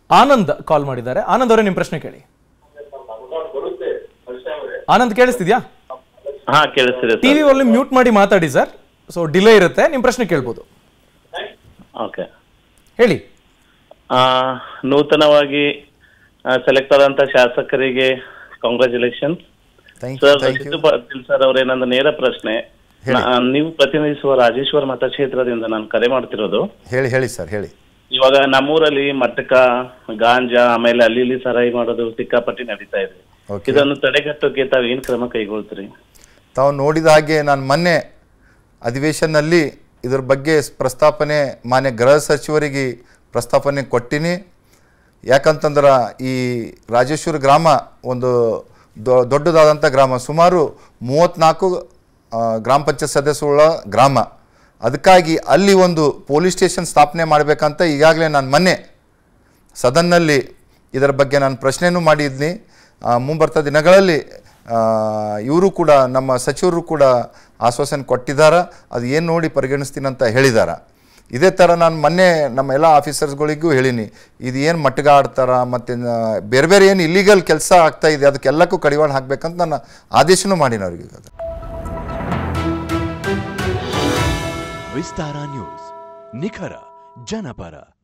ಆನಂದ್ ಕಾಲ್ ಮಾಡಿದ್ದಾರೆ ಆನಂದ್ ಅವರೇ ನಿಮ್ಮ ಪ್ರಶ್ನೆ ಕೇಳಿ ಆನಂದ್ ಕೇಳಿಸ್ತಿದ್ಯಾ ಹಾ ಕೇಳಿಸ್ತಿದೆ ಸರ್ ಟಿವಿ ವಾಲ್ಯೂಮ್ ಮ್ಯೂಟ್ ಮಾಡಿ ಮಾತಾಡಿ ಸರ್ ಸೊ ಡಿಲೇ ಇರುತ್ತೆ ನಿಮ್ಮ ಪ್ರಶ್ನೆ ಕೇಳ್ಬೋದು ಓಕೆ ಹೇಳಿ ನೂತನವಾಗಿ ಸೆಲೆಕ್ಟ್ ಆದಂತ ಶಾಸಕರಿಗೆ congratulation thank you sir thank you Siddu Patil sir ಅವರೇ ನಂದು ನೇರ ಪ್ರಶ್ನೆ ನಾ- ನೀವು ಪ್ರತಿನಿಧಿಸುವ ರಾಜೇಶ್ವರ ಮತಕ್ಷೇತ್ರದಿಂದ ನಾನು ಕರೆ ಮಾಡ್ತಿರೋದು ಹೇಳಿ ಹೇಳಿ ಸರ್ ಹೇಳಿ ಇವಾಗ ನಮ್ಮೂರಲ್ಲಿ ಮಟ್ಟಕ ಗಾಂಜಾ ಆಮೇಲೆ ಅಲ್ಲಿ ಇಲ್ಲಿ ಸರಾಯಿ ಮಾಡೋದು ಸಿಕ್ಕಾಪಟ್ಟಿ ನಡೀತಾ ಇದೆ Okay. ಇದನ್ನು ತಡೆಗಟ್ಟೋಕೆ ತಾವು ಏನ್ ಕ್ರಮ ಕೈಗೊಳ್ತೀರಿ ತಾವು ನೋಡಿದ ಹಾಗೆ ನಾನು ಮೊನ್ನೆ ಅಧಿವೇಶನದಲ್ಲಿ ಇದ್ರ ಬಗ್ಗೆ ಪ್ರಸ್ತಾಪನೆ ಮಾನ್ಯ ಗೃಹ ಸಚಿವರಿಗೆ ಪ್ರಸ್ತಾಪನೆ ಕೊಟ್ಟಿನಿ ಯಾಕಂತಂದ್ರೆ ಈ ರಾಜೇಶ್ವರ ಗ್ರಾಮ ಒಂದು ದೊ- ದೊಡ್ಡದಾದಂಥ ಗ್ರಾಮ ಸುಮಾರು ಮೂವತ್ತ್ನಾಲ್ಕು ಆ, ಗ್ರಾಮ ಪಂಚಾಯತ್ ಸದಸ್ಯರುಗಳ ಗ್ರಾಮ ಅದಕ್ಕಾಗಿ ಅಲ್ಲಿ ಒಂದು ಪೊಲೀಸ್ ಸ್ಟೇಷನ್ ಸ್ಥಾಪನೆ ಮಾಡಬೇಕಂತ ಈಗಾಗಲೇ ನಾನು ಮೊನ್ನೆ ಸದನ್ನಲ್ಲಿ ಇದರ ಬಗ್ಗೆ ನಾನು ಪ್ರಶ್ನೆನೂ ಮಾಡಿದ್ನಿ ಆ, ಮುಂಬರ್ತ ದಿನಗಳಲ್ಲಿ ಇವರು ಕೂಡ ನಮ್ಮ ಸಚಿವರು ಕೂಡ ಆಶ್ವಾಸನೆ ಕೊಟ್ಟಿದ್ದಾರೆ ಅದು ಏನು ನೋಡಿ ಪರಿಗಣಿಸ್ತೀನಿ ಅಂತ ಹೇಳಿದ್ದಾರೆ ಇದೇ ಥರ ನಾನು ಮೊನ್ನೆ ನಮ್ಮ ಎಲ್ಲ ಆಫೀಸರ್ಸ್ಗಳಿಗೂ ಹೇಳಿನಿ ಇದು ಏನು ಮಟ್ಟಗ ಆಡ್ತಾರ ಮತ್ತು ಬೇರೆ ಬೇರೆ ಏನು ಇಲ್ಲಿಗಲ್ ಕೆಲಸ ಆಗ್ತಾ ಇದೆ ಅದಕ್ಕೆಲ್ಲಕ್ಕೂ ಕಡಿವಾಣ ಹಾಕ್ಬೇಕಂತ ನಾನು ಆದೇಶನೂ ಮಾಡೀನಿ ಅವ್ರಿಗೆ ಈಗ ವಿಸ್ತಾರ ನ್ಯೂಸ್ ನಿಖರ ಜನಪರ